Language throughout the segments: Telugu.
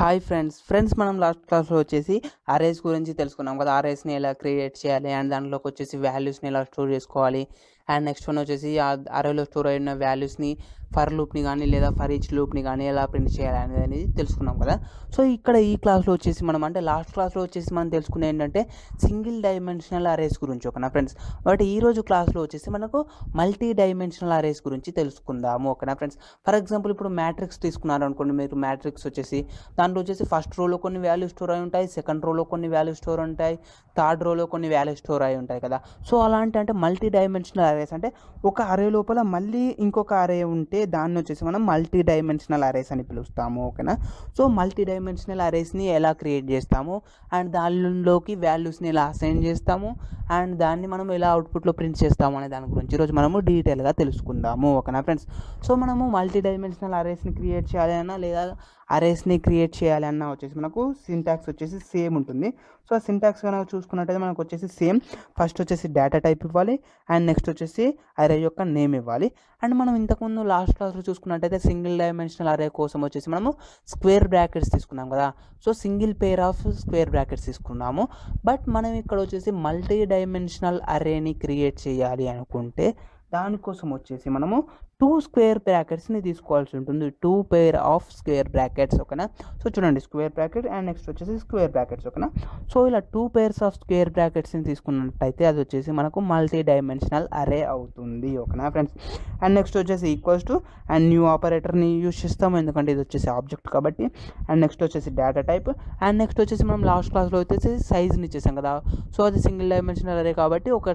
హాయ్ ఫ్రెండ్స్ ఫ్రెండ్స్ మనం లాస్ట్ క్లాస్లో వచ్చేసి అరేస్ గురించి తెలుసుకున్నాం కదా అరేస్ని ఎలా క్రియేట్ చేయాలి అండ్ దాంట్లోకి వచ్చేసి వాల్యూస్ని ఎలా స్టోర్ చేసుకోవాలి అండ్ నెక్స్ట్ వన్ వచ్చేసి ఆ అరేలో స్టోర్ అయిన వాల్యూస్ని ఫర్ లూప్ని కానీ లేదా ఫర్ ఈచ్ లూప్ని కానీ ఎలా ప్రింట్ చేయాలి అనేది తెలుసుకున్నాం కదా సో ఇక్కడ ఈ క్లాస్లో వచ్చేసి మనం అంటే లాస్ట్ క్లాస్లో వచ్చేసి మనం తెలుసుకునే ఏంటంటే సింగిల్ డైమెన్షనల్ అరేస్ గురించి ఓకేనా ఫ్రెండ్స్ బట్ ఈ రోజు క్లాస్లో వచ్చేసి మనకు మల్టీ డైమెన్షనల్ అరేస్ గురించి తెలుసుకుందాము ఓకేనా ఫ్రెండ్స్ ఫర్ ఎగ్జాంపుల్ ఇప్పుడు మ్యాట్రిక్స్ తీసుకున్నారు అనుకోండి మీరు మ్యాట్రిక్స్ వచ్చేసి దాంట్లో వచ్చేసి ఫస్ట్ రోలో కొన్ని వాల్యూ స్టోర్ అయి ఉంటాయి సెకండ్ రోలో కొన్ని వాల్యూ స్టోర్ ఉంటాయి థర్డ్ రోలో కొన్ని వాల్యూ స్టోర్ అయి ఉంటాయి కదా సో అలాంటి అంటే మల్టీ డైమెన్షనల్ అరేస్ అంటే ఒక అరే లోపల మళ్ళీ ఇంకొక అరే ఉంటే దాన్ని వచ్చేసి మనం మల్టీ డైమెన్షనల్ అరేస్ అని పిలుస్తాము ఓకేనా సో మల్టీ డైమెన్షనల్ అరేస్ని ఎలా క్రియేట్ చేస్తాము అండ్ దానిలోకి వాల్యూస్ని ఎలా అసైన్ చేస్తాము అండ్ దాన్ని మనం ఎలా అవుట్పుట్లో ప్రింట్ చేస్తాము అనే దాని గురించి ఈరోజు మనము డీటెయిల్గా తెలుసుకుందాము ఓకేనా ఫ్రెండ్స్ సో మనము మల్టీ డైమెన్షనల్ అరేస్ని క్రియేట్ చేయాలన్నా లేదా అరేస్ని క్రియేట్ చేయాలన్నా వచ్చేసి మనకు సింటాక్స్ వచ్చేసి సేమ్ ఉంటుంది సో ఆ సింటాక్స్ కనుక చూసుకున్నట్టయితే మనకు వచ్చేసి సేమ్ ఫస్ట్ వచ్చేసి డేటా టైప్ ఇవ్వాలి అండ్ నెక్స్ట్ వచ్చేసి అరే యొక్క నేమ్ ఇవ్వాలి అండ్ మనం ఇంతకుముందు లాస్ట్ క్లాస్లో చూసుకున్నట్టయితే సింగిల్ డైమెన్షనల్ అరే కోసం వచ్చేసి మనము స్క్వేర్ బ్రాకెట్స్ తీసుకున్నాం కదా so single pair of square brackets తీసుకున్నాము బట్ మనం ఇక్కడ వచ్చేసి మల్టీ డైమెన్షనల్ అరేని క్రియేట్ చేయాలి అనుకుంటే దానికోసం వచ్చేసి మనము టూ స్క్వేర్ బ్రాకెట్స్ని తీసుకోవాల్సి ఉంటుంది two pair of square brackets ఓకేనా సో చూడండి స్క్వేర్ బ్రాకెట్ అండ్ నెక్స్ట్ వచ్చేసి స్క్వేర్ బ్రాకెట్స్ ఓకేనా సో ఇలా టూ పేర్స్ ఆఫ్ స్క్వేర్ బ్రాకెట్స్ని తీసుకున్నట్టయితే అది వచ్చేసి మనకు మల్టీ డైమెన్షనల్ అరే అవుతుంది ఓకేనా ఫ్రెండ్స్ అండ్ నెక్స్ట్ వచ్చేసి ఈక్వల్స్ టు అండ్ న్యూ ఆపరేటర్ని యూజ్ చేస్తాము ఎందుకంటే ఇది వచ్చేసి ఆబ్జెక్ట్ కాబట్టి అండ్ నెక్స్ట్ వచ్చేసి డేటా టైప్ అండ్ నెక్స్ట్ వచ్చేసి మనం లాస్ట్ క్లాస్లో వచ్చేసి సైజ్ని ఇచ్చేసాం కదా సో అది సింగిల్ డైమెన్షనల్ అరే కాబట్టి ఒక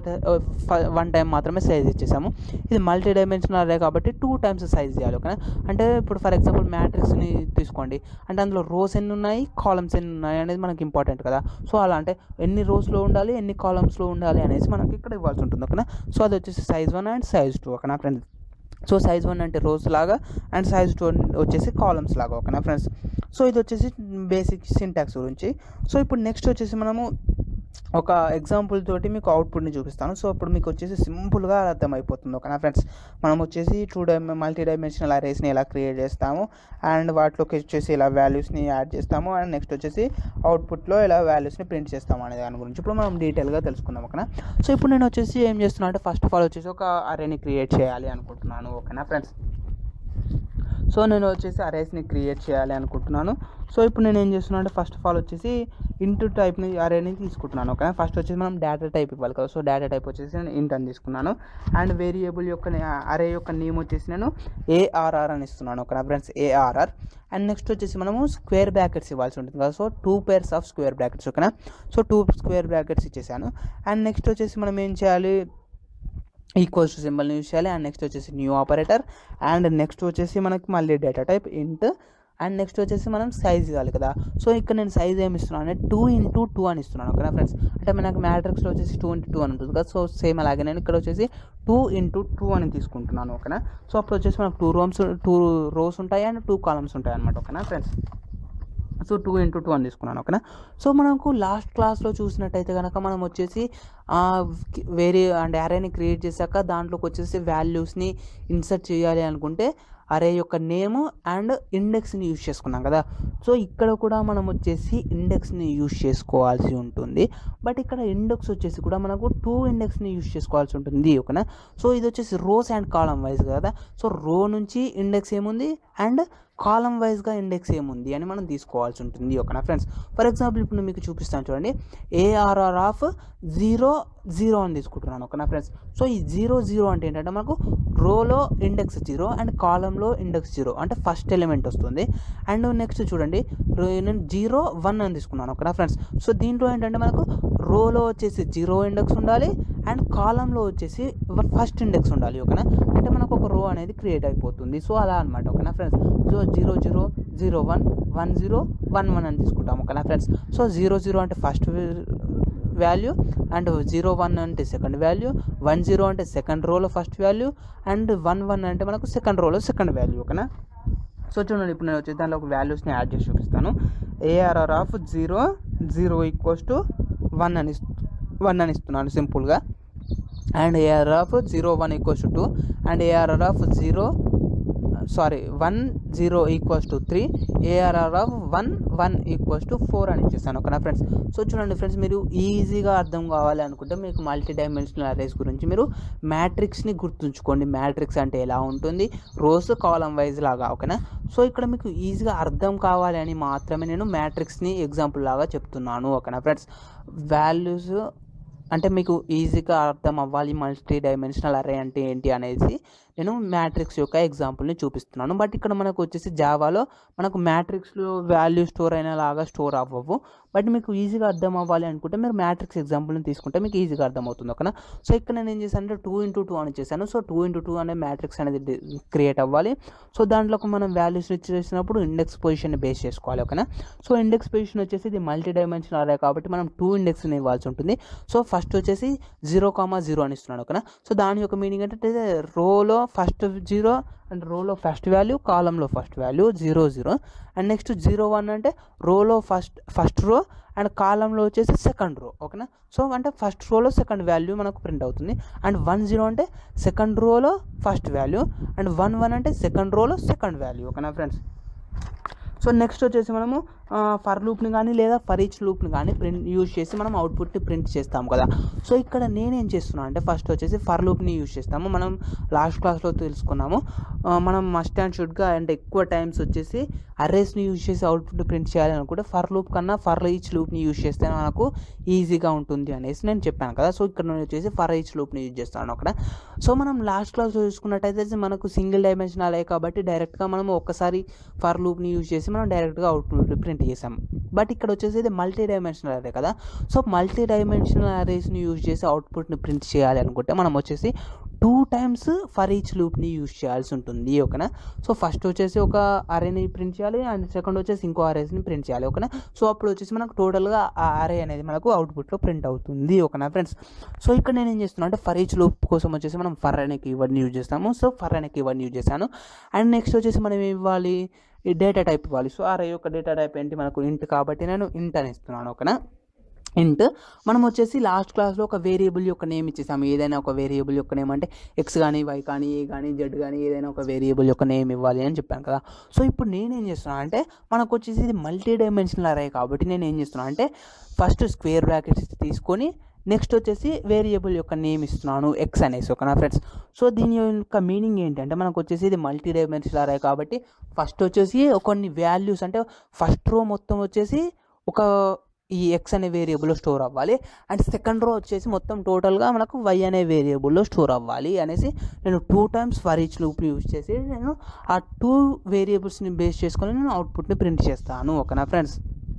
వన్ టైం మాత్రమే సైజ్ ఇచ్చేసాము ఇది మల్టీ డైమెన్షనల్ అరే కాబట్టి టూ టైమ్స్ సైజ్ చేయాలి ఓకేనా అంటే ఇప్పుడు ఫర్ ఎగ్జాంపుల్ మ్యాట్రిక్స్ని తీసుకోండి అంటే అందులో రోస్ ఎన్ని ఉన్నాయి కాలమ్స్ ఎన్ని ఉన్నాయి అనేది మనకి ఇంపార్టెంట్ కదా సో అలా అంటే ఎన్ని రోస్లో ఉండాలి ఎన్ని కాలమ్స్లో ఉండాలి అనేసి మనకి ఇక్కడ ఇవ్వాల్సి ఉంటుంది ఓకేనా సో అది వచ్చేసి size one and size two ఓకేనా ఫ్రెండ్స్ సో సైజ్ వన్ అంటే రోస్ లాగా అండ్ సైజ్ టూ వచ్చేసి కాలమ్స్ లాగా ఓకేనా ఫ్రెండ్స్ సో ఇది వచ్చేసి బేసిక్ సింటాక్స్ గురించి సో ఇప్పుడు నెక్స్ట్ వచ్చేసి మనము ఒక ఎగ్జాంపుల్ తోటి మీకు అవుట్పుట్ని చూపిస్తాను సో ఇప్పుడు మీకు వచ్చేసి సింపుల్గా అర్థమైపోతుంది ఓకేనా ఫ్రెండ్స్ మనం వచ్చేసి టూ డై మల్టీ డైమెన్షనల్ అరేస్ని ఎలా క్రియేట్ చేస్తాము అండ్ వాటిలోకి వచ్చేసి ఇలా వాల్యూస్ని యాడ్ చేస్తాము అండ్ నెక్స్ట్ వచ్చేసి అవుట్పుట్లో ఇలా వాల్యూస్ని ప్రింట్ చేస్తాము అనే దాని గురించి ఇప్పుడు మనం డీటెయిల్గా తెలుసుకుందాం ఓకేనా సో ఇప్పుడు నేను వచ్చేసి ఏం చేస్తున్నాను అంటే ఫస్ట్ ఆఫ్ ఆల్ వచ్చేసి ఒక అరేని క్రియేట్ చేయాలి అనుకుంటున్నాను ఓకేనా ఫ్రెండ్స్ సో నేను వచ్చేసి అరేస్ని క్రియేట్ చేయాలి అనుకుంటున్నాను సో ఇప్పుడు నేను ఏం చేస్తున్నాను అంటే ఫస్ట్ ఆఫ్ ఆల్ వచ్చేసి ఇంటూ టైప్ని అరేని తీసుకుంటున్నాను ఓకే ఫస్ట్ వచ్చేసి మనం డేటా టైప్ ఇవ్వాలి కదా సో డేటా టైప్ వచ్చేసి నేను ఇంట్ అని తీసుకున్నాను అండ్ వేరియబుల్ యొక్క అరే యొక్క నేమ్ వచ్చేసి నేను ఏఆర్ఆర్ అని ఇస్తున్నాను ఓకేనా ఫ్రెండ్స్ ఏఆర్ఆర్ అండ్ నెక్స్ట్ వచ్చేసి మనము స్క్వేర్ బ్రాకెట్స్ ఇవ్వాల్సి ఉంటుంది కదా so two pairs of square brackets ఓకేనా సో టూ స్క్వేర్ బ్రాకెట్స్ ఇచ్చేసాను అండ్ నెక్స్ట్ వచ్చేసి మనం ఏం చేయాలి ఈక్వల్స్ టు సింబల్ని యూజ్ చేయాలి అండ్ నెక్స్ట్ వచ్చేసి న్యూ ఆపరేటర్ అండ్ నెక్స్ట్ వచ్చేసి మనకి మళ్ళీ data type int and next వచ్చేసి మనం సైజ్ ఇవ్వాలి కదా సో ఇక్కడ నేను సైజ్ ఏమి ఇస్తున్నాను అంటే టూ ఇంటూ టూ అని ఇస్తున్నాను ఓకేనా ఫ్రెండ్స్ అంటే మనకు మ్యాట్రిక్స్లో వచ్చేసి టూ ఇంటూ టూ అని ఉంటుంది కదా సో సేమ్ అలాగే నేను ఇక్కడ వచ్చేసి టూ ఇంటూ టూ అని తీసుకుంటున్నాను ఓకేనా సో అప్పుడు వచ్చేసి మనకు టూ రోమ్స్ టూ రోస్ ఉంటాయి అండ్ టూ కాలమ్స్ ఉంటాయి అనమాట ఓకేనా friends so two into two అని తీసుకున్నాను ఓకేనా సో మనకు లాస్ట్ క్లాస్లో చూసినట్టయితే కనుక మనం వచ్చేసి వేరే అండ్ అరేని క్రియేట్ చేశాక దాంట్లోకి వచ్చేసి వాల్యూస్ని ఇన్సర్ట్ చేయాలి అనుకుంటే అరే యొక్క నేమ్ అండ్ ఇండెక్స్ని యూజ్ చేసుకున్నాం కదా సో ఇక్కడ కూడా మనం వచ్చేసి ఇండెక్స్ని యూజ్ చేసుకోవాల్సి ఉంటుంది బట్ ఇక్కడ ఇండెక్స్ వచ్చేసి కూడా మనకు టూ ఇండెక్స్ని యూజ్ చేసుకోవాల్సి ఉంటుంది ఓకేనా సో ఇది వచ్చేసి రోస్ అండ్ కాలం వైజ్ కదా సో రో నుంచి ఇండెక్స్ ఏముంది అండ్ కాలం వైజ్గా ఇండెక్స్ ఏముంది అని మనం తీసుకోవాల్సి ఉంటుంది ఓకేనా ఫ్రెండ్స్ ఫర్ ఎగ్జాంపుల్ ఇప్పుడు మీకు చూపిస్తాను చూడండి ఏఆర్ఆర్ ఆఫ్ జీరో జీరో అని తీసుకుంటున్నాను ఓకేనా ఫ్రెండ్స్ సో ఈ జీరో జీరో అంటే ఏంటంటే మనకు రోలో ఇండెక్స్ జీరో అండ్ కాలంలో ఇండెక్స్ జీరో అంటే ఫస్ట్ ఎలిమెంట్ వస్తుంది అండ్ నెక్స్ట్ చూడండి నేను జీరో వన్ అని తీసుకున్నాను ఓకేనా ఫ్రెండ్స్ సో దీంట్లో ఏంటంటే మనకు రోలో వచ్చేసి జీరో ఇండెక్స్ ఉండాలి అండ్ కాలంలో వచ్చేసి ఫస్ట్ ఇండెక్స్ ఉండాలి ఓకేనా అంటే మనకు ఒక రో అనేది క్రియేట్ అయిపోతుంది సో అలా అనమాట ఓకేనా friends so zero zero zero one one zero one one అని తీసుకుంటాం ఓకేనా ఫ్రెండ్స్ సో జీరో జీరో అంటే first value and zero one అంటే సెకండ్ వాల్యూ వన్ జీరో అంటే సెకండ్ రోలో first value and one one అంటే మనకు సెకండ్ రోలో సెకండ్ వాల్యూ ఓకేనా సో చూడండి ఇప్పుడు నేను వచ్చేసి దాంట్లో ఒక వాల్యూస్ని యాడ్ చేసి చూపిస్తాను ARR of zero zero equals to one అని వన్ అని ఇస్తున్నాను సింపుల్గా and AR of zero one equals to two and ARR of zero sorry one zero equals to three ARR of one one equals to four అని ఇచ్చేస్తాను ఓకేనా ఫ్రెండ్స్ సో చూడండి ఫ్రెండ్స్ మీరు ఈజీగా అర్థం కావాలి అనుకుంటే మీకు మల్టీ డైమెన్షనల్ అరేస్ గురించి మీరు మ్యాట్రిక్స్ని గుర్తుంచుకోండి మ్యాట్రిక్స్ అంటే ఎలా ఉంటుంది రోస్ కాలం వైజ్ లాగా ఓకేనా సో ఇక్కడ మీకు ఈజీగా అర్థం కావాలి అని మాత్రమే నేను మ్యాట్రిక్స్ని ఎగ్జాంపుల్ లాగా చెప్తున్నాను ఓకేనా ఫ్రెండ్స్ వాల్యూస్ అంటే మీకు ఈజీగా అర్థం అవ్వాలి మల్టీ డైమెన్షనల్ అరే అంటే ఏంటి అనేది నేను మ్యాట్రిక్స్ యొక్క ఎగ్జాంపుల్ని చూపిస్తున్నాను బట్ ఇక్కడ మనకు వచ్చేసి జావాలో మనకు మ్యాట్రిక్స్లో వాల్యూ స్టోర్ అయిన లాగా స్టోర్ అవ్వవు బట్ మీకు ఈజీగా అర్థం అవ్వాలి అనుకుంటే మీరు మ్యాట్రిక్స్ ఎగ్జాంపుల్ని తీసుకుంటే మీకు ఈజీగా అర్థమవుతుంది ఓకేనా సో ఇక్కడ నేను ఏం చేశాను అంటే టూ ఇంటూ టూ అని చేశాను సో టూ ఇంటూ టూ అనే మ్యాట్రిక్స్ అనేది క్రియేట్ అవ్వాలి సో దాంట్లోకి మనం వాల్యూస్ చేసినప్పుడు ఇండెక్స్ పొజిషన్ని బేస్ చేసుకోవాలి ఓకేనా సో ఇండెక్స్ పొజిషన్ వచ్చేసి ఇది మల్టీ డైమెన్షనల్ అరే కాబట్టి మనం టూ ఇండెక్స్ని ఇవ్వాల్సి ఉంటుంది సో ఫస్ట్ వచ్చేసి జీరో కామా జీరో అని ఇస్తున్నాను ఓకేనా సో దాని యొక్క మీనింగ్ అంటే రోలో ఫస్ట్ జీరో అండ్ రోలో ఫస్ట్ వాల్యూ కాలంలో first value zero zero and next zero one అంటే రోలో ఫస్ట్ ఫస్ట్ రో అండ్ కాలంలో వచ్చేసి సెకండ్ రో ఓకేనా సో అంటే ఫస్ట్ రోలో సెకండ్ వాల్యూ మనకు ప్రింట్ అవుతుంది అండ్ వన్ జీరో అంటే సెకండ్ రోలో first value and one one అంటే సెకండ్ రోలో సెకండ్ వాల్యూ ఓకేనా ఫ్రెండ్స్ సో నెక్స్ట్ వచ్చేసి మనము ఫర్ లూప్ని కానీ లేదా ఫర్ ఈచ్ లూప్ని కానీ ప్రింట్ యూజ్ చేసి మనం అవుట్పుట్ని ప్రింట్ చేస్తాం కదా సో ఇక్కడ నేనేం చేస్తున్నాను అంటే ఫస్ట్ వచ్చేసి ఫర్ లూప్ని యూజ్ చేస్తాము మనం లాస్ట్ క్లాస్లో తెలుసుకున్నాము ఆ, మనం మస్ట్ అండ్ షుడ్గా అండ్ ఎక్కువ టైమ్స్ వచ్చేసి అర్రేస్ని యూజ్ చేసి అవుట్పుట్ ప్రింట్ చేయాలి అనుకుంటే ఫర్ లూప్ కన్నా ఫర్ ఈచ్ లూప్ని యూజ్ చేస్తే మనకు ఈజీగా ఉంటుంది అనేసి నేను చెప్పాను కదా సో ఇక్కడ నేను వచ్చేసి ఫర్ ఈచ్ లూప్ని యూజ్ చేస్తాను అక్కడ సో మనం లాస్ట్ క్లాస్లో చూసుకున్నట్టయితే మనకు సింగిల్ డైమెన్షనల్ అయ్యాయి కాబట్టి డైరెక్ట్గా మనం ఒక్కసారి ఫర్ లూప్ని యూజ్ చేసి మనం డైరెక్ట్గా అవుట్పుట్ ప్రింట్ చేసాం బట్ ఇక్కడ వచ్చేసి ఇది మల్టీ డైమెన్షనల్ అరే కదా సో మల్టీ డైమెన్షనల్ అరేస్ని యూజ్ చేసి అవుట్పుట్ని ప్రింట్ చేయాలి అనుకుంటే మనం వచ్చేసి టూ టైమ్స్ ఫర్ ఈచ్ లూప్ని యూజ్ చేయాల్సి ఉంటుంది ఓకేనా సో ఫస్ట్ వచ్చేసి ఒక అరేని ప్రింట్ చేయాలి అండ్ సెకండ్ వచ్చేసి ఇంకో అరేస్ని ప్రింట్ చేయాలి ఓకేనా సో అప్పుడు వచ్చేసి మనకు టోటల్గా ఆ అరే అనేది మనకు అవుట్పుట్లో ప్రింట్ అవుతుంది ఓకేనా ఫ్రెండ్స్ సో ఇక్కడ నేను ఏం చేస్తున్నాను అంటే ఫర్ ఈచ్ లూప్ కోసం వచ్చేసి మనం ఫర్ అనే కీవర్డ్ని యూజ్ చేస్తాము సో ఫర్ అనే కీవర్డ్ని యూజ్ చేశాను అండ్ నెక్స్ట్ వచ్చేసి మనం ఏం ఇవ్వాలి ఈ డేటా టైప్ ఇవ్వాలి సో అరే యొక్క డేటా టైప్ ఏంటి మనకు ఇంట్ కాబట్టి నేను ఇంట్ అని ఇస్తున్నాను ఓకేనా ఇంట్ మనం వచ్చేసి లాస్ట్ క్లాస్లో ఒక వేరియబుల్ యొక్క నేమ్ ఇచ్చేసాము ఏదైనా ఒక వేరియబుల్ యొక్క నేమ్ అంటే ఎక్స్ కానీ వై కానీ ఏ కానీ జెడ్ కానీ ఏదైనా ఒక వేరియబుల్ యొక్క నేమ్ ఇవ్వాలి అని చెప్పాను కదా సో ఇప్పుడు నేనేం చేస్తున్నాను అంటే మనకు వచ్చేసి ఇది మల్టీ డైమెన్షనల్ అరే కాబట్టి నేను ఏం చేస్తున్నాను అంటే ఫస్ట్ స్క్వేర్ బ్రాకెట్స్ తీసుకొని నెక్స్ట్ వచ్చేసి వేరియబుల్ యొక్క నేమ్ ఇస్తున్నాను ఎక్స్ అనేసి ఓకేనా ఫ్రెండ్స్ సో దీని యొక్క మీనింగ్ ఏంటంటే మనకు వచ్చేసి ఇది మల్టీ డైమెన్షనల్ అరే కాబట్టి ఫస్ట్ వచ్చేసి కొన్ని వాల్యూస్ అంటే ఫస్ట్ రో మొత్తం వచ్చేసి ఒక ఈ ఎక్స్ అనే వేరియబుల్లో స్టోర్ అవ్వాలి అండ్ సెకండ్ రో వచ్చేసి మొత్తం టోటల్గా మనకు వై అనే వేరియబుల్లో స్టోర్ అవ్వాలి అనేసి నేను టూ టైమ్స్ ఫర్ ఈచ్ లూప్ని యూజ్ చేసి నేను ఆ టూ వేరియబుల్స్ని బేస్ చేసుకొని నేను అవుట్పుట్ని ప్రింట్ చేస్తాను ఓకేనా ఫ్రెండ్స్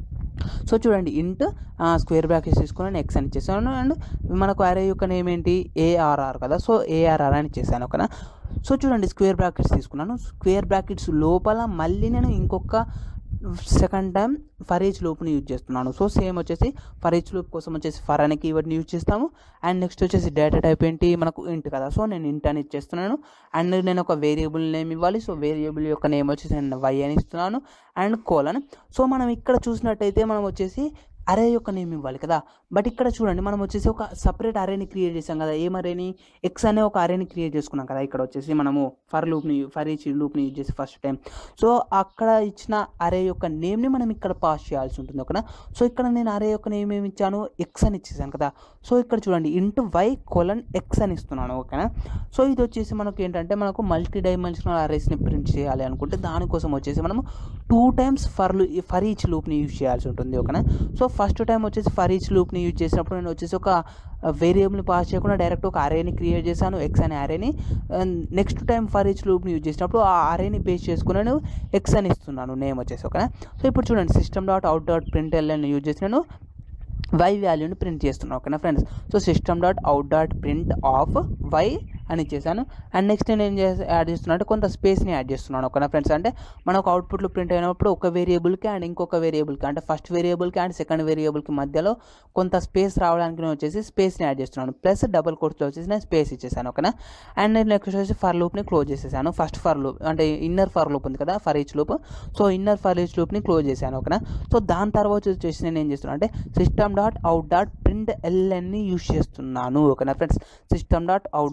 సో చూడండి ఇంట్ స్క్వేర్ బ్రాకెట్స్ తీసుకుని నేను ఎక్స్ అని ఇచ్చేసాను అండ్ మనకు అరే యొక్క నేమ్ ఏంటి ఏఆర్ఆర్ కదా సో ఏఆర్ఆర్ అని ఇచ్చేసాను ఓకేనా సో చూడండి స్క్వేర్ బ్రాకెట్స్ తీసుకున్నాను స్క్వేర్ బ్రాకెట్స్ లోపల మళ్ళీ నేను ఇంకొక సెకండ్ టైం ఫర్ ఈచ్ లూప్ని యూజ్ చేస్తున్నాను సో సేమ్ వచ్చేసి ఫర్ ఈచ్ లూప్ కోసం వచ్చేసి ఫర్ అనే కీవర్డ్ని యూజ్ చేస్తాము అండ్ నెక్స్ట్ వచ్చేసి డేటా టైప్ ఏంటి మనకు ఇంట్ కదా సో నేను ఇంట్ అని ఇచ్చేస్తున్నాను అండ్ నేను ఒక వేరియబుల్ నేమ్ ఇవ్వాలి సో వేరియబుల్ యొక్క నేమ్ వచ్చేసి నేను వై అని ఇస్తున్నాను అండ్ కోలన్ సో మనం ఇక్కడ చూసినట్టయితే మనం వచ్చేసి అరే యొక్క నేమ్ ఇవ్వాలి కదా బట్ ఇక్కడ చూడండి మనం వచ్చేసి ఒక సపరేట్ అరేని క్రియేట్ చేసాం కదా ఏం అరేని ఎక్స్ అనే ఒక అరేని క్రియేట్ చేసుకున్నాం కదా ఇక్కడ వచ్చేసి మనము ఫర్ లూప్ని ఫర్ ఈచ్ లూప్ని యూజ్ చేసి ఫస్ట్ టైం సో అక్కడ ఇచ్చిన అరే యొక్క నేమ్ని మనం ఇక్కడ పాస్ చేయాల్సి ఉంటుంది ఓకేనా సో ఇక్కడ నేను అరే యొక్క నేమ్ ఏమి ఇచ్చాను ఎక్స్ అని ఇచ్చేసాను కదా సో ఇక్కడ చూడండి ఇంటూ వై కొలన్ ఎక్స్ అని ఇస్తున్నాను ఓకేనా సో ఇది వచ్చేసి మనకు ఏంటంటే మనకు మల్టీ డైమెన్షనల్ అరేస్ని ప్రింట్ చేయాలి అనుకుంటే దానికోసం వచ్చేసి మనము two times for for each లూప్ని యూజ్ చేయాల్సి ఉంటుంది ఓకేనా సో ఫస్ట్ టైం వచ్చేసి ఫర్ ఈచ్ లూప్ని యూజ్ చేసినప్పుడు నేను వచ్చేసి ఒక వేరియబుల్ని పాస్ చేయకుండా డైరెక్ట్ ఒక అరేని క్రియేట్ చేశాను ఎక్స్ అనే అరేని నెక్స్ట్ టైం ఫర్ ఈచ్ లూప్ని యూజ్ చేసినప్పుడు ఆ అరేని బేస్ చేసుకుని నేను ఎక్స్ అని ఇస్తున్నాను నేమ్ వచ్చేసి ఓకేనా సో ఇప్పుడు చూడండి system dot out dot print ఎల్ని యూజ్ చేసి నేను వై వాల్యూని ప్రింట్ చేస్తున్నాను ఓకేనా friends so system dot out dot print of y అని ఇచ్చేసాను అండ్ నెక్స్ట్ నేను ఏం చేసి యాడ్ చేస్తున్నాను అంటే కొంత స్పేస్ని యాడ్ చేస్తున్నాను ఓకేనా ఫ్రెండ్స్ అంటే మనకు అవుట్పుట్లో ప్రింట్ అయినప్పుడు ఒక వేరియబుల్కి అండ్ ఇంకొక వేరియబుల్కి అంటే ఫస్ట్ వేరియబుల్కి అండ్ సెకండ్ వేరియబుల్కి మధ్యలో కొంత స్పేస్ రావడానికి నేను వచ్చేసి స్పేస్ని యాడ్ చేస్తున్నాను ప్లస్ డబుల్ కోట్స్లో వచ్చేసి నేను స్పేస్ ఇచ్చేసాను ఓకేనా అండ్ నేను నెక్స్ట్ వచ్చేసి ఫర్ లూప్ని క్లోజ్ చేసేసాను ఫస్ట్ ఫర్ లూప్ అంటే ఇన్నర్ ఫర్ లూప్ ఉంది కదా for each loop so inner for each లూప్ని క్లోజ్ చేశాను ఓకేనా సో దాని తర్వాత వచ్చేసి నేను ఏం చేస్తున్నాను అంటే system dot out dot print ఎల్ఎన్ని యూస్ చేస్తున్నాను ఓకేనా friends system dot out dot print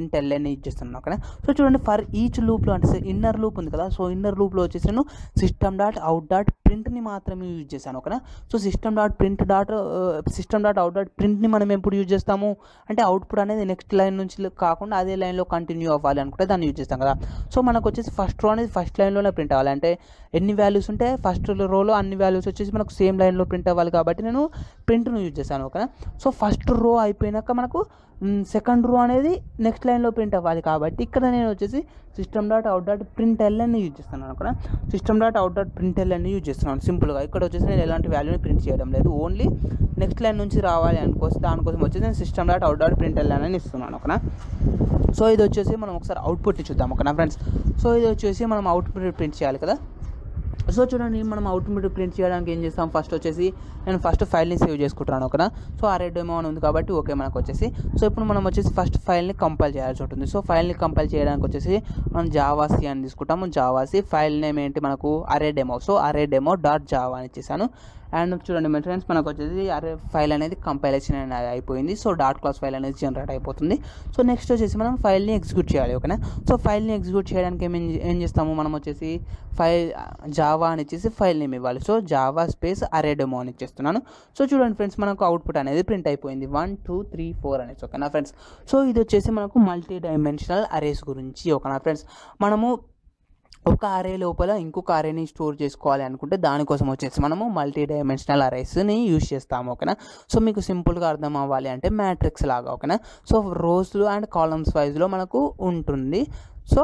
print ln use చేస్తున్నాను ఓకేనా సో చూడండి ఫర్ ఈచ్ లూప్లో అంటే ఇన్నర్ లూప్ ఉంది కదా సో ఇన్నర్ లూప్లో వచ్చేసి నేను సిస్టమ్ డాట్ అవుట్ డాట్ ప్రింట్ని మాత్రమే యూజ్ చేశాను ఓకేనా so system dot print dot system dot out dot ప్రింట్ని మనం ఎప్పుడు యూజ్ చేస్తాము అంటే అవుట్పుట్ అనేది నెక్స్ట్ లైన్ నుంచి కాకుండా అదే లైన్లో కంటిన్యూ అవ్వాలి అనుకుంటే దాన్ని యూజ్ చేస్తాం కదా సో మనకు వచ్చేసి ఫస్ట్ రో అనేది ఫస్ట్ లైన్లోనే ప్రింట్ అవ్వాలి అంటే ఎన్ని వాల్యూస్ ఉంటే ఫస్ట్ రోలో అన్ని వాల్యూస్ వచ్చేసి మనకు సేమ్ లైన్లో ప్రింట్ అవ్వాలి కాబట్టి నేను ప్రింట్ను యూజ్ చేశాను ఓకేనా సో ఫస్ట్ రో అయిపోయినాక మనకు సెకండ్ రో అనేది నెక్స్ట్ లైన్లో ప్రింట్ అవ్వాలి కాబట్టి ఇక్కడ నేను వచ్చేసి system dot out dot print L అని యూజ్ చేస్తున్నాను అక్కడ system dot out dot print L అని యూజ్ చేస్తున్నాను సింపుల్గా ఇక్కడ వచ్చేసి నేను ఎలాంటి వాల్యూని ప్రింట్ చేయడం లేదు ఓన్లీ నెక్స్ట్ లైన్ నుంచి రావాలి అనుకోసం దానికోసం వచ్చేసి నేను system dot out dot print L అని ఇస్తున్నాను ఓకేనా సో ఇది వచ్చేసి మనం ఒకసారి అవుట్పుట్ చూద్దాం ఓకేనా ఫ్రెండ్స్ సో ఇది వచ్చేసి మనం అవుట్పుట్ ప్రింట్ చేయాలి కదా సో చూడండి మనం అవుట్పుట్ ప్రింట్ చేయడానికి ఏం చేస్తాం ఫస్ట్ వచ్చేసి నేను ఫస్ట్ ఫైల్ని సేవ్ చేసుకుంటున్నాను ఓకేనా సో ఆ రెడ్ డెమో అని ఉంది కాబట్టి ఓకే మనకు వచ్చేసి సో ఇప్పుడు మనం వచ్చేసి ఫస్ట్ ఫైల్ని కంపైల్ చేయాల్సి ఉంటుంది సో ఫైల్ని కంపైల్ చేయడానికి వచ్చేసి మనం జావాసి అని తీసుకుంటాము జావాసి ఫైల్ నేమ్ ఏంటి మనకు array demo so array demo dot Java అని ఇచ్చేసాను అండ్ చూడండి మన ఫ్రెండ్స్ మనకు వచ్చేసి అరే ఫైల్ అనేది కంపైలేషన్ అనేది అయిపోయింది సో డాట్ క్లాస్ ఫైల్ అనేది జనరేట్ అయిపోతుంది సో నెక్స్ట్ వచ్చేసి మనం ఫైల్ని ఎగ్జిక్యూట్ చేయాలి ఓకేనా సో ఫైల్ని ఎగ్జిక్యూట్ చేయడానికి ఏం ఏం చేస్తాము మనం వచ్చేసి ఫైల్ జావా అని ఇచ్చేసి ఫైల్ నేమ్ ఇవ్వాలి so Java space array demo అని ఇచ్చేస్తున్నాను సో చూడండి ఫ్రెండ్స్ మనకు అవుట్పుట్ అనేది ప్రింట్ అయిపోయింది వన్ టూ త్రీ ఫోర్ అనేసి ఓకేనా ఫ్రెండ్స్ సో ఇది వచ్చేసి మనకు మల్టీ డైమెన్షనల్ అరేస్ గురించి ఓకేనా ఫ్రెండ్స్ మనము ఒక అరే లోపల ఇంకొక అరేని స్టోర్ చేసుకోవాలి అనుకుంటే దానికోసం వచ్చేసి మనము మల్టీ డైమెన్షనల్ అరేస్ని యూజ్ చేస్తాము ఓకేనా సో మీకు సింపుల్గా అర్థం అవ్వాలి అంటే మ్యాట్రిక్స్ లాగా ఓకేనా సో రోస్లు అండ్ కాలమ్స్ వైజ్లో మనకు ఉంటుంది సో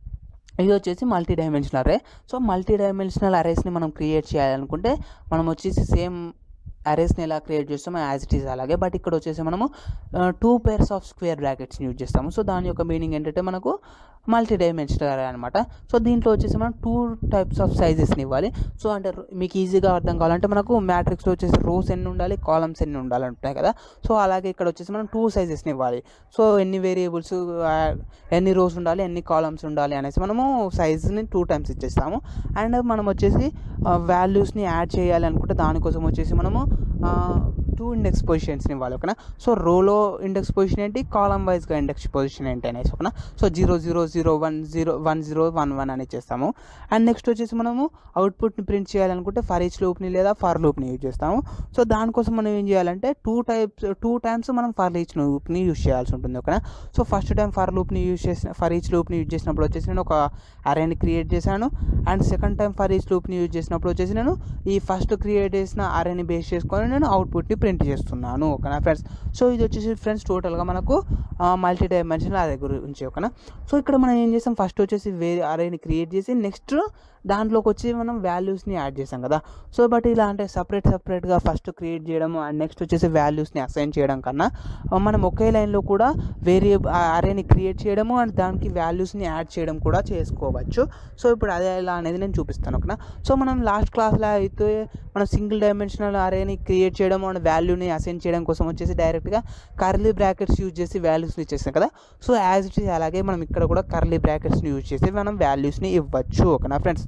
ఇది వచ్చేసి multi dimensional array so multi dimensional అరేస్ని మనం క్రియేట్ చేయాలనుకుంటే మనం వచ్చేసి సేమ్ అరేస్ని ఎలా క్రియేట్ చేస్తామో యాజ్ ఇట్ ఈస్ అలాగే బట్ ఇక్కడ వచ్చేసి మనము టూ పేర్స్ ఆఫ్ స్క్వేర్ బ్రాకెట్స్ని యూజ్ చేస్తాము సో దాని యొక్క మీనింగ్ ఏంటంటే మనకు మల్టీ డైమెన్షనల్ అరే అనమాట సో దీంట్లో వచ్చేసి మనం టూ టైప్స్ ఆఫ్ సైజెస్ని ఇవ్వాలి సో అంటే మీకు ఈజీగా అర్థం కావాలంటే మనకు మ్యాట్రిక్స్లో వచ్చేసి రోస్ ఎన్ని ఉండాలి కాలమ్స్ ఎన్ని ఉండాలి అంటున్నాయి కదా సో అలాగే ఇక్కడ వచ్చేసి మనం టూ సైజెస్ని ఇవ్వాలి సో ఎన్ని వేరియబుల్స్ ఎన్ని రోస్ ఉండాలి ఎన్ని కాలమ్స్ ఉండాలి అనేసి మనము సైజ్ని టూ టైమ్స్ ఇచ్చేస్తాము అండ్ మనం వచ్చేసి వాల్యూస్ని యాడ్ చేయాలి అనుకుంటే దానికోసం వచ్చేసి మనము టూ ఇండెక్స్ పొజిషన్స్ని ఇవ్వాలి ఓకేనా సో రోలో ఇండెక్స్ పొజిషన్ ఏంటి కాలం వైజ్గా ఇండెక్స్ పొజిషన్ ఏంటి అనేసి ఓకేనా so zero zero zero one zero one zero one one అని చేస్తాము అండ్ నెక్స్ట్ వచ్చేసి మనము అవుట్పుట్ని ప్రింట్ చేయాలనుకుంటే ఫర్ ఈచ్ లూప్ని లేదా ఫర్ లూప్ని యూజ్ చేస్తాము సో దానికోసం మనం ఏం చేయాలంటే టూ టైప్స్ టూ టైమ్స్ మనం ఫర్ ఈచ్ లూప్ని యూజ్ చేయాల్సి ఉంటుంది ఓకేనా సో ఫస్ట్ టైం ఫర్ లూప్ని యూజ్ చేసిన ఫర్ ఈచ్ లూప్ని యూజ్ చేసినప్పుడు వచ్చేసి నేను ఒక అరేని క్రియేట్ చేశాను and second time for each లూప్ని యూజ్ చేసినప్పుడు వచ్చేసి నేను ఈ ఫస్ట్ క్రియేట్ చేసిన అరేని బేస్ చేసుకొని నేను అవుట్పుట్ని ప్రింట్ చేస్తున్నాను ఓకేనా ఫ్రెండ్స్ సో ఇది వచ్చేసి ఫ్రెండ్స్ టోటల్గా మనకు మల్టీ డైమెన్షనల్ అరే గురించి ఓకేనా సో ఇక్కడ మనం ఏం చేసాం ఫస్ట్ వచ్చేసి వేరే అరేని క్రియేట్ చేసి నెక్స్ట్ దాంట్లోకి వచ్చి మనం వాల్యూస్ని యాడ్ చేసాం కదా సో బట్ ఇలా అంటే సపరేట్ సపరేట్గా ఫస్ట్ క్రియేట్ చేయడం అండ్ నెక్స్ట్ వచ్చేసి వాల్యూస్ని అసైన్ చేయడం కన్నా మనం ఒకే లైన్లో కూడా వేరే అరేని క్రియేట్ చేయడము అండ్ దానికి వాల్యూస్ని యాడ్ చేయడం కూడా చేసుకోవచ్చు సో ఇప్పుడు అదే ఎలా అనేది నేను చూపిస్తాను ఓకేనా సో మనం లాస్ట్ క్లాస్లో అయితే మనం సింగిల్ డైమెన్షనల్ అరేని క్రియేట్ చేయడం అండ్ వాల్యూని అసైన్ చేయడం కోసం వచ్చేసి డైరెక్ట్గా కర్లీ బ్రాకెట్స్ యూజ్ చేసి వాల్యూస్ని ఇచ్చేస్తాం కదా సో యాజ్ ఇట్ ఈస్ అలాగే మనం ఇక్కడ కూడా కర్లీ బ్రాకెట్స్ని యూజ్ చేసి మనం వాల్యూస్ని ఇవ్వచ్చు ఓకేనా ఫ్రెండ్స్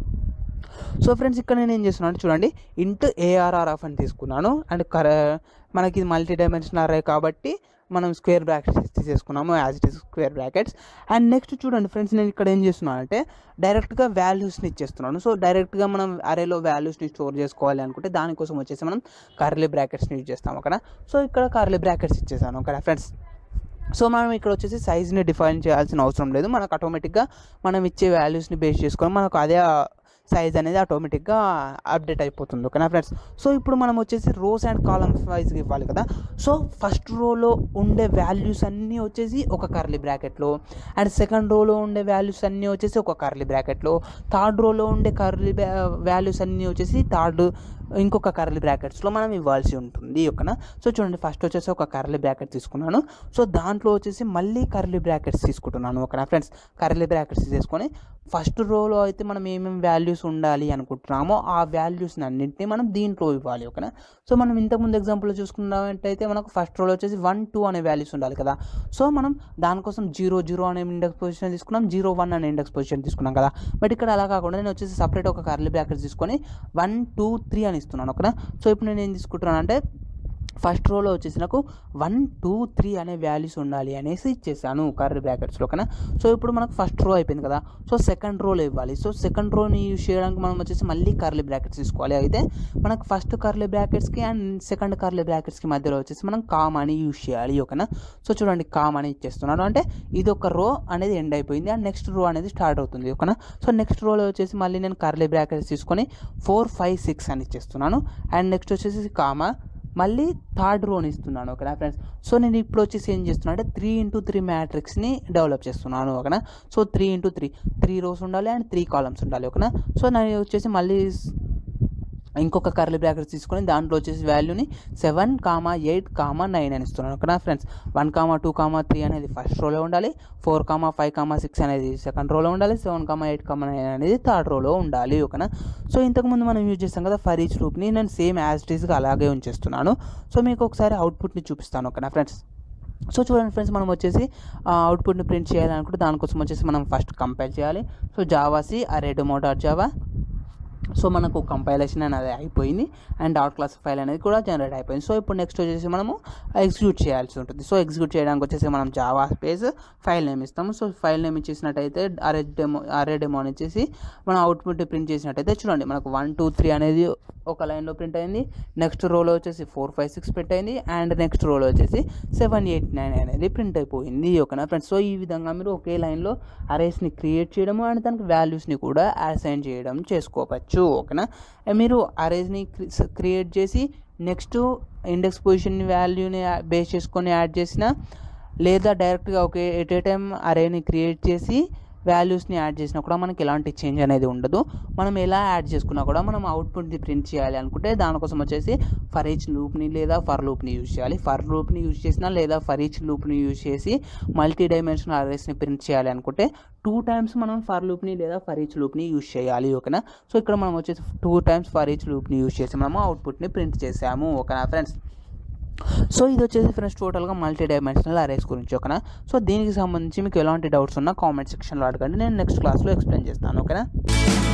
సో ఫ్రెండ్స్ ఇక్కడ నేను ఏం చేస్తున్నాను చూడండి ఇంటూ ఏఆర్ఆర్ఎఫ్ అని తీసుకున్నాను అండ్ కర మనకి ఇది మల్టీ డైమెన్షనల్ అరే కాబట్టి మనం స్క్వేర్ బ్రాకెట్స్ తీసేసుకున్నాము as it is square brackets and next చూడండి ఫ్రెండ్స్ నేను ఇక్కడ ఏం చేస్తున్నాను అంటే డైరెక్ట్గా వాల్యూస్ని ఇచ్చేస్తున్నాను సో డైరెక్ట్గా మనం అరేలో వాల్యూస్ని స్టోర్ చేసుకోవాలి అనుకుంటే దానికోసం వచ్చేసి మనం కర్లీ బ్రాకెట్స్ని యూజ్ చేస్తాం అక్కడ సో ఇక్కడ కర్లీ బ్రాకెట్స్ ఇచ్చేసాను ఓకే ఫ్రెండ్స్ సో మనం ఇక్కడ వచ్చేసి సైజ్ని డిఫైన్ చేయాల్సిన అవసరం లేదు మనకు ఆటోమేటిక్గా మనం ఇచ్చే వాల్యూస్ని బేస్ చేసుకొని మనకు అదే సైజ్ అనేది ఆటోమేటిక్గా అప్డేట్ అయిపోతుంది ఓకేనా ఫ్రెండ్స్ సో ఇప్పుడు మనం వచ్చేసి రోస్ అండ్ కాలమ్స్ వైజ్గా ఇవ్వాలి కదా సో ఫస్ట్ రోలో ఉండే వాల్యూస్ అన్నీ వచ్చేసి ఒక కర్లీ బ్రాకెట్లో అండ్ సెకండ్ రోలో ఉండే వాల్యూస్ అన్నీ వచ్చేసి ఒక కర్లీ బ్రాకెట్లో థర్డ్ రోలో ఉండే కర్లీ వాల్యూస్ అన్నీ వచ్చేసి థర్డ్ ఇంకొక కర్లీ బ్రాకెట్స్లో మనం ఇవ్వాల్సి ఉంటుంది ఓకేనా సో చూడండి ఫస్ట్ వచ్చేసి ఒక కర్లీ బ్రాకెట్ తీసుకున్నాను సో దాంట్లో వచ్చేసి మళ్ళీ కర్లీ బ్రాకెట్స్ తీసుకుంటున్నాను ఓకేనా ఫ్రెండ్స్ కర్లీ బ్రాకెట్స్ తీసుకొని ఫస్ట్ రోలో అయితే మనం ఏమేమి వాల్యూస్ ఉండాలి అనుకుంటున్నామో ఆ వాల్యూస్ని అన్నింటినీ మనం దీంట్లో ఇవ్వాలి ఓకేనా సో మనం ఇంతకుముందు ఎగ్జాంపుల్లో చూసుకున్నట్టయితే మనకు ఫస్ట్ రోలో వచ్చేసి వన్ టూ అనే వాల్యూస్ ఉండాలి కదా సో మనం దానికోసం జీరో జీరో అనే ఇండెక్స్ పొజిషన్ తీసుకున్నాం జీరో వన్ అనే ఇండెక్స్ పొజిషన్ తీసుకున్నాం కదా బట్ ఇక్కడ అలా కాకుండా నేను వచ్చేసి సపరేట్ ఒక కర్లీ బ్రాకెట్స్ తీసుకొని వన్ టూ త్రీ అని ఇస్తున్నాను ఓకేనా సో ఇప్పుడు నేను ఏం తీసుకుంటున్నాను అంటే ఫస్ట్ రోలో వచ్చేసి నాకు వన్ టూ త్రీ అనే వాల్యూస్ ఉండాలి అనేసి ఇచ్చేసాను కర్రీ బ్రాకెట్స్లో ఓకేనా సో ఇప్పుడు మనకు ఫస్ట్ రో అయిపోయింది కదా సో సెకండ్ రోలో ఇవ్వాలి సో సెకండ్ రోని యూజ్ చేయడానికి మనం వచ్చేసి మళ్ళీ కర్లీ బ్రాకెట్స్ తీసుకోవాలి అయితే మనకు ఫస్ట్ కర్లీ బ్రాకెట్స్కి అండ్ సెకండ్ కర్లీ బ్రాకెట్స్కి మధ్యలో వచ్చేసి మనం కామ్ అని యూజ్ చేయాలి ఓకేనా సో చూడండి కామ్ అని ఇచ్చేస్తున్నాను అంటే ఇది ఒక రో అనేది ఎండ్ అయిపోయింది అండ్ నెక్స్ట్ రో అనేది స్టార్ట్ అవుతుంది ఓకేనా సో నెక్స్ట్ రోలో వచ్చేసి మళ్ళీ నేను కర్లీ బ్రాకెట్స్ తీసుకొని ఫోర్ ఫైవ్ సిక్స్ అని ఇచ్చేస్తున్నాను అండ్ నెక్స్ట్ వచ్చేసి కామా మళ్ళీ థర్డ్ రోని ఇస్తున్నాను ఓకేనా ఫ్రెండ్స్ సో నేను ఇప్పుడు వచ్చేసి ఏం చేస్తున్నాను అంటే త్రీ ఇంటూ త్రీ మ్యాట్రిక్స్ని డెవలప్ చేస్తున్నాను ఓకేనా so three into three three rows ఉండాలి అండ్ త్రీ కాలమ్స్ ఉండాలి ఓకేనా సో నేను వచ్చేసి మళ్ళీ ఇంకొక కర్లీ బ్రాకెట్స్ తీసుకొని దాంట్లో వచ్చేసి వాల్యూని seven comma eight comma nine అని ఇస్తున్నాను ఓకేనా friends one comma two comma three అనేది ఫస్ట్ రోలో ఉండాలి four comma five comma six అనేది సెకండ్ రోలో ఉండాలి seven comma eight comma nine అనేది థర్డ్ రోలో ఉండాలి ఓకేనా సో ఇంతకుముందు మనం యూజ్ చేస్తాం కదా ఫర్ ఈచ్ రూప్ని నేను సేమ్ యాజ్ ఇట్ ఈస్గా అలాగే ఉంచేస్తున్నాను సో మీకు ఒకసారి అవుట్పుట్ని చూపిస్తాను ఓకేనా ఫ్రెండ్స్ సో చూడండి ఫ్రెండ్స్ మనం వచ్చేసి అవుట్పుట్ని ప్రింట్ చేయాలనుకుంటే దానికోసం వచ్చేసి మనం ఫస్ట్ కంపైల్ చేయాలి so javac array demo dot Java so మనకు కంపైలేషన్ అనేది అయిపోయింది అండ్ డాట్ క్లాస్ ఫైల్ అనేది కూడా జనరేట్ అయిపోయింది సో ఇప్పుడు నెక్స్ట్ వచ్చేసి మనము ఎగ్జిక్యూట్ చేయాల్సి ఉంటుంది సో ఎగ్జిక్యూట్ చేయడానికి వచ్చేసి మనం జావా స్పేస్ ఫైల్ నేమ్ ఇస్తాము సో ఫైల్ నేమ్ ఇచ్చేసినట్టయితే అరే డెమో అరే డెమో అని ఇచ్చేసి మనం అవుట్పుట్ ప్రింట్ చేసినట్టయితే చూడండి మనకు వన్ టూ త్రీ అనేది ఒక లైన్లో ప్రింట్ అయింది నెక్స్ట్ రోలో వచ్చేసి ఫోర్ ఫైవ్ సిక్స్ ప్రింట్ అయింది అండ్ నెక్స్ట్ రోలో వచ్చేసి సెవెన్ ఎయిట్ నైన్ అనేది ప్రింట్ అయిపోయింది ఓకేనా ఫ్రెండ్స్ సో ఈ విధంగా మీరు ఒకే లైన్లో అరేస్ని క్రియేట్ చేయడము అండ్ దానికి వాల్యూస్ని కూడా అసైన్ చేయడం చేసుకోవచ్చు ఓకేనా మీరు అరేస్ని క్రియేట్ చేసి నెక్స్ట్ ఇండెక్స్ పొజిషన్ వాల్యూని బేస్ చేసుకొని యాడ్ చేసిన లేదా డైరెక్ట్గా ఒకే ఎట్ ఏ టైం అరేని క్రియేట్ చేసి వాల్యూస్ని యాడ్ చేసినా కూడా మనకి ఎలాంటి చేంజ్ అనేది ఉండదు మనం ఎలా యాడ్ చేసుకున్నా కూడా మనం అవుట్పుట్ని ప్రింట్ చేయాలి అనుకుంటే దానికోసం వచ్చేసి ఫర్ ఈచ్ లూప్ని లేదా ఫర్ లూప్ని యూజ్ చేయాలి ఫర్ లూప్ని యూజ్ చేసినా లేదా ఫర్ ఈచ్ లూప్ని యూజ్ చేసి మల్టీ డైమెన్షనల్ అరేస్ని ప్రింట్ చేయాలి అనుకుంటే టూ టైమ్స్ మనం ఫర్ లూప్ని లేదా ఫర్ ఈచ్ లూప్ని యూజ్ చేయాలి ఓకేనా సో ఇక్కడ మనం వచ్చేసి టూ టైమ్స్ ఫర్ ఈచ్ లూప్ని యూజ్ చేసి మనము అవుట్పుట్ని ప్రింట్ చేసాము ఓకేనా ఫ్రెండ్స్ సో ఇది వచ్చేసి ఫ్రెండ్స్ టోటల్గా మల్టీ డైమెన్షనల్ అరేస్ గురించి ఓకేనా సో దీనికి సంబంధించి మీకు ఎలాంటి డౌట్స్ ఉన్నా కామెంట్ సెక్షన్లో అడగండి నేను నెక్స్ట్ క్లాస్లో ఎక్స్ప్లెయిన్ చేస్తాను ఓకేనా